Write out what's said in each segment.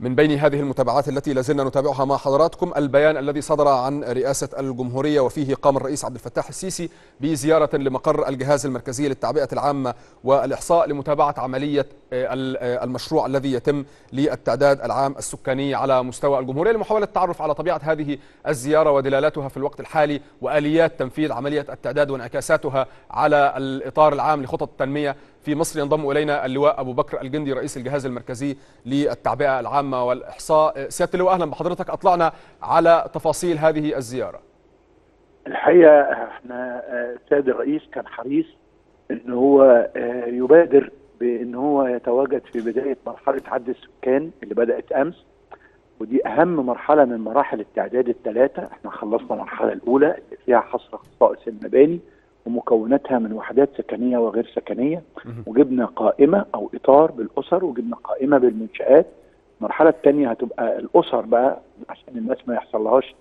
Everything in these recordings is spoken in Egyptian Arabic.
من بين هذه المتابعات التي لازلنا نتابعها مع حضراتكم البيان الذي صدر عن رئاسة الجمهورية وفيه قام الرئيس عبد الفتاح السيسي بزيارة لمقر الجهاز المركزي للتعبئة العامة والإحصاء لمتابعة عملية المشروع الذي يتم للتعداد العام السكاني على مستوى الجمهورية لمحاولة التعرف على طبيعة هذه الزيارة ودلالاتها في الوقت الحالي وآليات تنفيذ عملية التعداد وانعكاساتها على الإطار العام لخطط التنمية في مصر ينضم إلينا اللواء أبو بكر الجندي رئيس الجهاز المركزي للتعبئة العامة والإحصاء سيادة اللواء أهلا بحضرتك أطلعنا على تفاصيل هذه الزيارة الحقيقة احنا السيد الرئيس كان حريص ان هو يبادر بان هو يتواجد في بداية مرحلة عد السكان اللي بدأت أمس ودي أهم مرحلة من مراحل التعداد الثلاثة احنا خلصنا المرحلة الأولى اللي فيها حصر خصائص المباني ومكوناتها من وحدات سكنيه وغير سكنيه وجبنا قائمه او اطار بالاسر وجبنا قائمه بالمنشات المرحله الثانيه هتبقى الاسر بقى عشان الناس ما يحصلهاش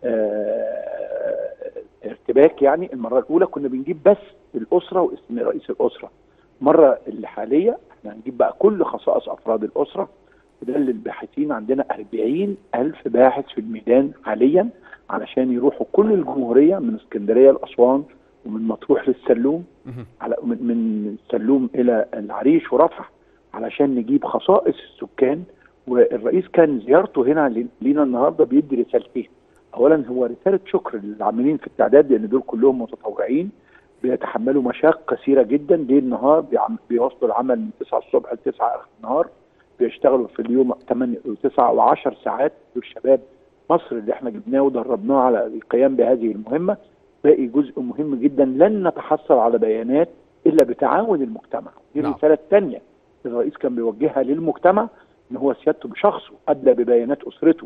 ارتباك يعني المره الاولى كنا بنجيب بس الاسره واسم رئيس الاسره المره اللي حاليه احنا هنجيب بقى كل خصائص افراد الاسره وده اللي الباحثين عندنا 40 ألف باحث في الميدان حاليا علشان يروحوا كل الجمهورية من اسكندرية لأسوان ومن مطروح للسلوم على من من السلوم الى العريش ورفح علشان نجيب خصائص السكان والرئيس كان زيارته هنا لينا النهارده بيدي رسالتين اولا هو رساله شكر للعاملين في التعداد لان دول كلهم متطوعين بيتحملوا مشاق كثيره جدا ليل نهار بيواصلوا العمل من 9 الصبح ل 9 اخر النهار بيشتغلوا في اليوم 8 و9 و10 ساعات دول شباب مصر اللي احنا جبناه ودربناه على القيام بهذه المهمه باقي جزء مهم جدا لن نتحصل على بيانات الا بتعاون المجتمع دي نعم. الرساله الثانيه الرئيس كان بيوجهها للمجتمع ان هو سيادته بشخصه ادلى ببيانات اسرته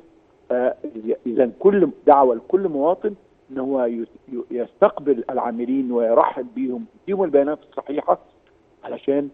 اذا كل دعوه لكل مواطن ان هو ي- ي- يستقبل العاملين ويرحب بيهم يديهم البيانات الصحيحه علشان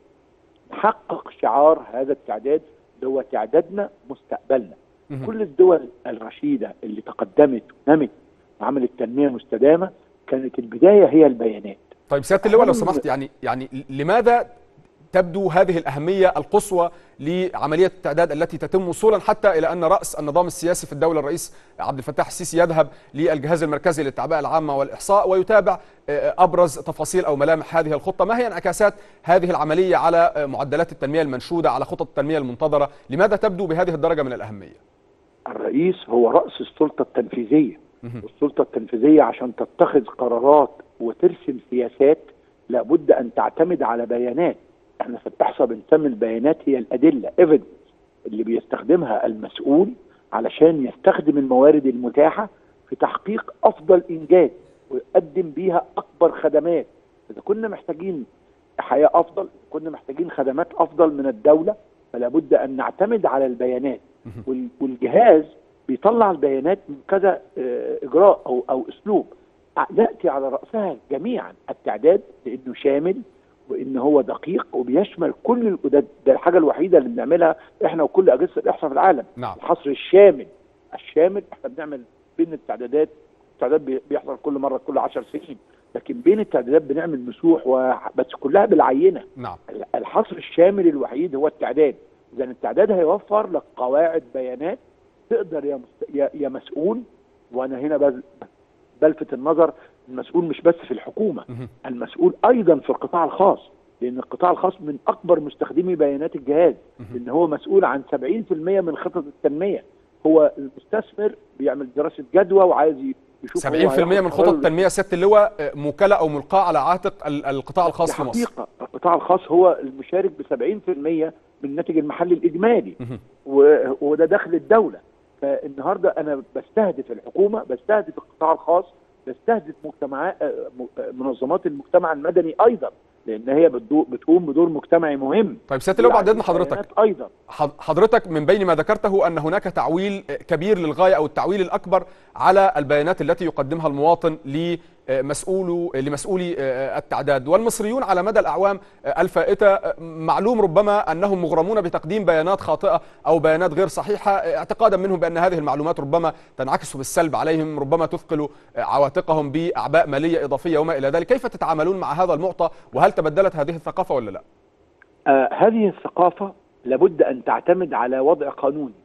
نحقق شعار هذا التعداد اللي هو تعدادنا مستقبلنا مهم. كل الدول الرشيده اللي تقدمت ونمت وعملت تنميه مستدامه كانت البدايه هي البيانات طيب سياده اللواء لو أهم- سمحت يعني يعني لماذا تبدو هذه الأهمية القصوى لعملية التعداد التي تتم وصولا حتى إلى أن رأس النظام السياسي في الدولة الرئيس عبد الفتاح السيسي يذهب للجهاز المركزي للتعبئة العامة والإحصاء ويتابع آه، أبرز تفاصيل أو ملامح هذه الخطة ما هي انعكاسات هذه العملية على آه، معدلات التنمية المنشودة على خطط التنمية المنتظرة لماذا تبدو بهذه الدرجة من الأهمية الرئيس هو راس السلطه التنفيذيه مهم. والسلطه التنفيذيه عشان تتخذ قرارات وترسم سياسات لابد ان تعتمد على بيانات احنا في الاحصاء بنسمي البيانات هي الادله ايفيدنس اللي بيستخدمها المسؤول علشان يستخدم الموارد المتاحه في تحقيق افضل انجاز ويقدم بيها اكبر خدمات اذا كنا محتاجين حياه افضل كنا محتاجين خدمات افضل من الدوله فلا بد ان نعتمد على البيانات وال- والجهاز بيطلع البيانات من كذا آه، اجراء او او اسلوب ناتي على راسها جميعا التعداد لانه شامل وان هو دقيق وبيشمل كل ال- ده, ده الحاجه الوحيده اللي بنعملها احنا وكل اجهزه الاحصاء في العالم نعم الحصر الشامل الشامل احنا بنعمل بين التعدادات التعداد بي- بيحصل كل مره كل 10 سنين لكن بين التعدادات بنعمل مسوح و... بس كلها بالعينه نعم الحصر الشامل الوحيد هو التعداد اذا التعداد هيوفر لك قواعد بيانات تقدر يا مست... يا, يا مسؤول وانا هنا بل... بلفت النظر المسؤول مش بس في الحكومه مهم. المسؤول ايضا في القطاع الخاص لان القطاع الخاص من اكبر مستخدمي بيانات الجهاز مهم. لان هو مسؤول عن 70% من خطط التنميه هو المستثمر بيعمل دراسه جدوى وعايز يشوف 70% هو هياخد من خطط قرار التنمية سيادة اللواء آه، موكلة أو ملقاة على عاتق ال- القطاع الخاص في مصر حقيقة القطاع الخاص هو المشارك ب 70% من الناتج المحلي الإجمالي مهم. و- وده دخل الدولة فالنهاردة أنا بستهدف الحكومة بستهدف القطاع الخاص بستهدف مجتمعات آه، م- آه، منظمات المجتمع المدني أيضا لأن هي بتدو- بتقوم بدور مجتمعي مهم طيب سيادة اللواء بعد إذن يعني حضرتك بيانات أيضا حض- حضرتك من بين ما ذكرته أن هناك تعويل كبير للغاية أو التعويل الأكبر على البيانات التي يقدمها المواطن لمسؤول لمسؤولي التعداد والمصريون على مدى الأعوام الفائتة معلوم ربما أنهم مغرمون بتقديم بيانات خاطئة أو بيانات غير صحيحة اعتقادا منهم بأن هذه المعلومات ربما تنعكس بالسلب عليهم ربما تثقل عواتقهم بأعباء مالية إضافية وما إلى ذلك كيف تتعاملون مع هذا المعطى وهل تبدلت هذه الثقافة ولا لا؟ آه هذه الثقافة لابد أن تعتمد على وضع قانوني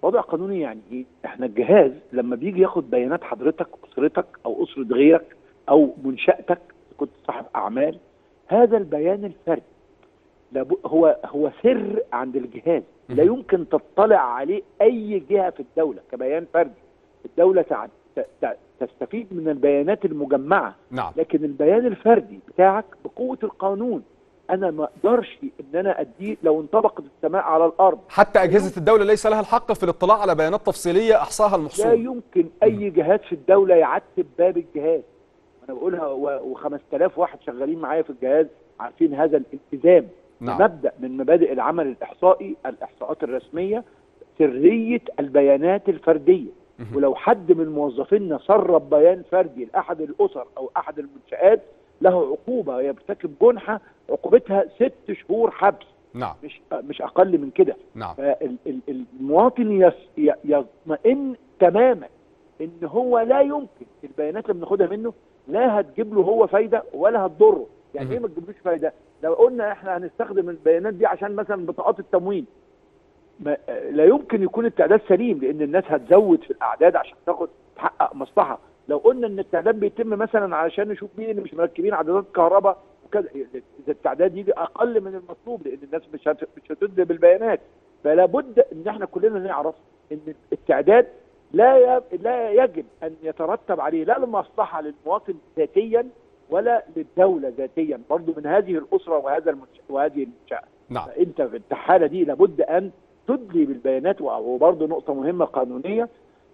وضع قانوني يعني ايه؟ احنا الجهاز لما بيجي ياخد بيانات حضرتك اسرتك او اسره غيرك او منشاتك كنت صاحب اعمال هذا البيان الفردي لابد هو هو سر عند الجهاز لا يمكن تطلع عليه اي جهه في الدوله كبيان فردي الدوله تع- ت- ت- تستفيد من البيانات المجمعه نعم لكن البيان الفردي بتاعك بقوه القانون انا ما اقدرش ان انا اديه لو انطبقت السماء على الارض حتى اجهزه الدوله ليس لها الحق في الاطلاع على بيانات تفصيليه احصاها لا المحصول يمكن اي جهاز في الدوله يعتب باب الجهاز انا بقولها و5000 واحد شغالين معايا في الجهاز عارفين هذا الالتزام نعم. مبدا من مبادئ العمل الاحصائي الاحصاءات الرسميه سريه البيانات الفرديه ولو حد من موظفينا سرب بيان فردي لاحد الاسر او احد المنشات له عقوبه يرتكب جنحه عقوبتها ست شهور حبس نعم مش مش اقل من كده نعم فالمواطن يس- ي- يطمئن تماما ان هو لا يمكن البيانات اللي بناخدها منه لا هتجيب له هو فايده ولا هتضره يعني مهم. ايه ما تجيبلوش فايده لو قلنا احنا هنستخدم البيانات دي عشان مثلا بطاقات التموين ما لا يمكن يكون التعداد سليم لان الناس هتزود في الاعداد عشان تاخد تحقق مصلحه لو قلنا ان التعداد بيتم مثلا علشان نشوف مين اللي مش مركبين عدادات كهرباء وكذا اذا التعداد يجي اقل من المطلوب لان الناس مش هت... مش هتدي بالبيانات فلا بد ان احنا كلنا نعرف ان التعداد لا ي... لا يجب ان يترتب عليه لا المصلحه للمواطن ذاتيا ولا للدوله ذاتيا برضه من هذه الاسره وهذا المنش... وهذه المنشاه نعم فانت في الحاله دي لابد ان تدلي بالبيانات وبرضه نقطه مهمه قانونيه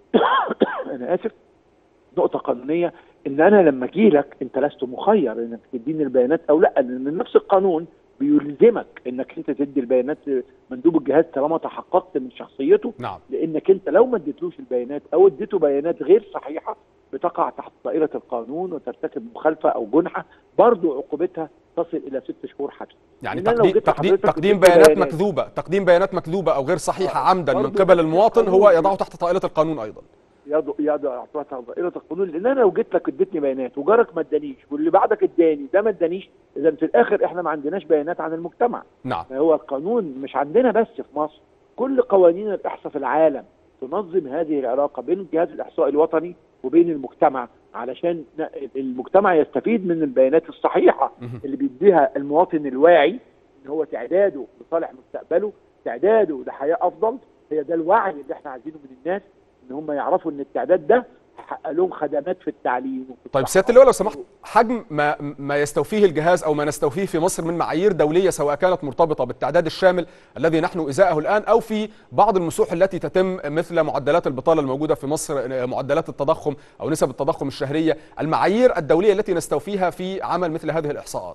انا اسف نقطه قانونيه ان انا لما اجي لك انت لست مخير انك تديني البيانات او لا لان نفس القانون بيلزمك انك انت تدي البيانات مندوب الجهاز طالما تحققت من شخصيته نعم لانك انت لو ما اديتلوش البيانات او اديته بيانات غير صحيحه بتقع تحت دائره القانون وترتكب مخالفه او جنحه برضه عقوبتها تصل الى ست شهور حبس يعني إن أنا لو تقديم جيت تقديم لحضرتك تقديم واديت بيانات بيانات- مكذوبه تقديم بيانات مكذوبه او غير صحيحه آه، عمدا من برضو قبل نفس المواطن هو القانون. يضعه تحت طائله القانون ايضا يضع يضع تحت دائره القانون لان انا لو جيت لك اديتني بيانات وجارك ما ادانيش واللي بعدك اداني ده ما ادانيش اذا في الاخر احنا ما عندناش بيانات عن المجتمع نعم فهو القانون مش عندنا بس في مصر كل قوانين الاحصاء في العالم تنظم هذه العلاقه بين الجهاز الاحصائي الوطني وبين المجتمع علشان ن- المجتمع يستفيد من البيانات الصحيحه مهم. اللي بيديها المواطن الواعي ان هو تعداده لصالح مستقبله تعداده لحياه افضل هي ده الوعي اللي احنا عايزينه من الناس ان هم يعرفوا ان التعداد ده هيحقق لهم خدمات في التعليم وفي طيب الصحة سياده اللواء لو سمحت حجم ما ما يستوفيه الجهاز او ما نستوفيه في مصر من معايير دوليه سواء كانت مرتبطه بالتعداد الشامل الذي نحن ازاءه الان او في بعض المسوح التي تتم مثل معدلات البطاله الموجوده في مصر معدلات التضخم او نسب التضخم الشهريه المعايير الدوليه التي نستوفيها في عمل مثل هذه الاحصاءات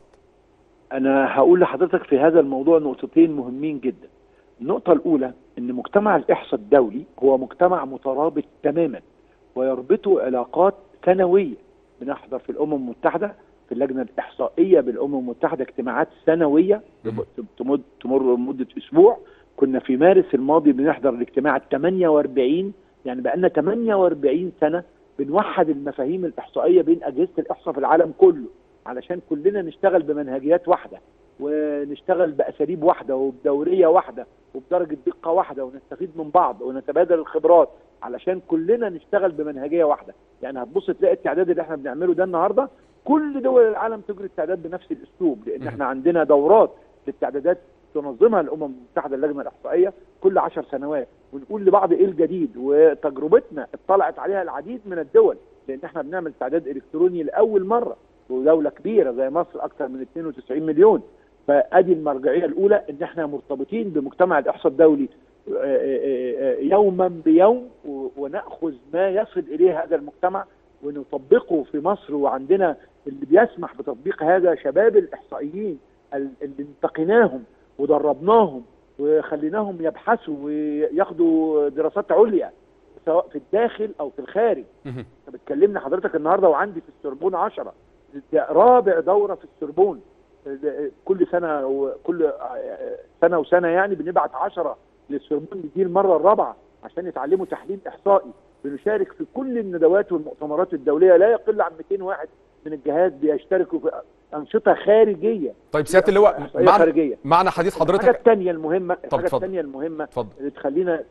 انا هقول لحضرتك في هذا الموضوع نقطتين مهمين جدا النقطة الأولى أن مجتمع الإحصاء الدولي هو مجتمع مترابط تماما ويربطه علاقات سنوية بنحضر في الأمم المتحدة في اللجنة الإحصائية بالأمم المتحدة اجتماعات سنوية مم. تمد تمر لمدة أسبوع كنا في مارس الماضي بنحضر الاجتماع ال 48 يعني بقالنا 48 سنة بنوحد المفاهيم الإحصائية بين أجهزة الإحصاء في العالم كله علشان كلنا نشتغل بمنهجيات واحدة ونشتغل باساليب واحده وبدوريه واحده وبدرجه دقه واحده ونستفيد من بعض ونتبادل الخبرات علشان كلنا نشتغل بمنهجيه واحده يعني هتبص تلاقي التعداد اللي احنا بنعمله ده النهارده كل دول العالم تجري التعداد بنفس الاسلوب لان مم. احنا عندنا دورات للتعدادات تنظمها الامم المتحده اللجنه الاحصائيه كل عشر سنوات ونقول لبعض ايه الجديد وتجربتنا اطلعت عليها العديد من الدول لان احنا بنعمل تعداد الكتروني لاول مره ودوله كبيره زي مصر اكثر من 92 مليون فادي المرجعيه الاولى ان احنا مرتبطين بمجتمع الاحصاء الدولي آه، آه، آه، يوما بيوم و- وناخذ ما يصل اليه هذا المجتمع ونطبقه في مصر وعندنا اللي بيسمح بتطبيق هذا شباب الاحصائيين ال- اللي انتقيناهم ودربناهم وخليناهم يبحثوا وياخدوا دراسات عليا سواء في الداخل او في الخارج مهم. انت بتكلمني حضرتك النهارده وعندي في السربون 10 ده رابع دوره في السربون ده كل سنه وكل سنه وسنه يعني بنبعت 10 للسربون دي المره الرابعه عشان يتعلموا تحليل احصائي بنشارك في كل الندوات والمؤتمرات الدوليه لا يقل عن 200 واحد من الجهات بيشتركوا في انشطه خارجيه طيب سياده اللواء إحصائية معنى خارجيه معنى حديث الحاجه حضرتك الثانيه المهمه الحاجه اتفضل. الثانيه المهمه اتفضل اللي تخلينا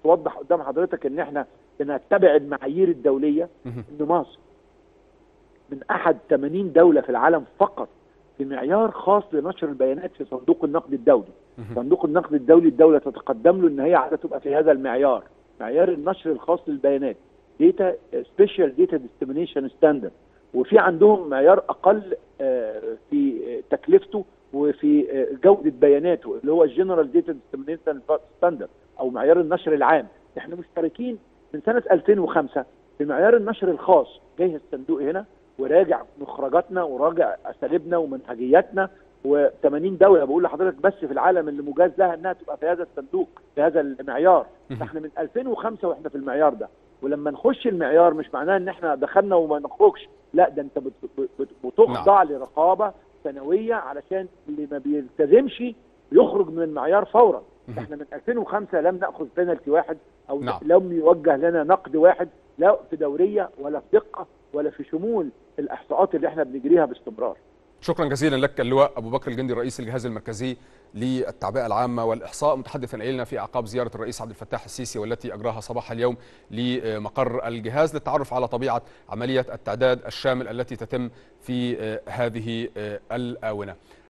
توضح قدام حضرتك ان احنا بنتبع المعايير الدوليه مهم. ان مصر من احد 80 دوله في العالم فقط في معيار خاص لنشر البيانات في صندوق النقد الدولي مهم. صندوق النقد الدولي الدوله تتقدم له ان هي عايزه تبقى في هذا المعيار معيار النشر الخاص للبيانات ديتا سبيشال ديتا ديستمينيشن ستاندرد وفي عندهم معيار اقل آه، في آه، تكلفته وفي آه، جوده بياناته اللي هو الجنرال ديتا ديستمينيشن ستاندرد او معيار النشر العام احنا مشتركين من سنه 2005 في معيار النشر الخاص جاي الصندوق هنا وراجع مخرجاتنا وراجع اساليبنا ومنهجياتنا و80 دوله بقول لحضرتك بس في العالم اللي مجاز لها انها تبقى في هذا الصندوق في هذا المعيار مهم. فاحنا من 2005 واحنا في المعيار ده ولما نخش المعيار مش معناه ان احنا دخلنا وما نخرجش لا ده انت بت- بت- بتخضع لرقابه سنويه علشان اللي ما بيلتزمش يخرج من المعيار فورا مهم. احنا من 2005 لم ناخذ بينالتي واحد او نعم. لم يوجه لنا نقد واحد لا في دوريه ولا في دقه ولا في شمول الاحصاءات اللي احنا بنجريها باستمرار شكرا جزيلا لك اللواء ابو بكر الجندي رئيس الجهاز المركزي للتعبئه العامه والاحصاء متحدثا الينا في اعقاب زياره الرئيس عبد الفتاح السيسي والتي اجراها صباح اليوم لمقر الجهاز للتعرف على طبيعه عمليه التعداد الشامل التي تتم في هذه الاونه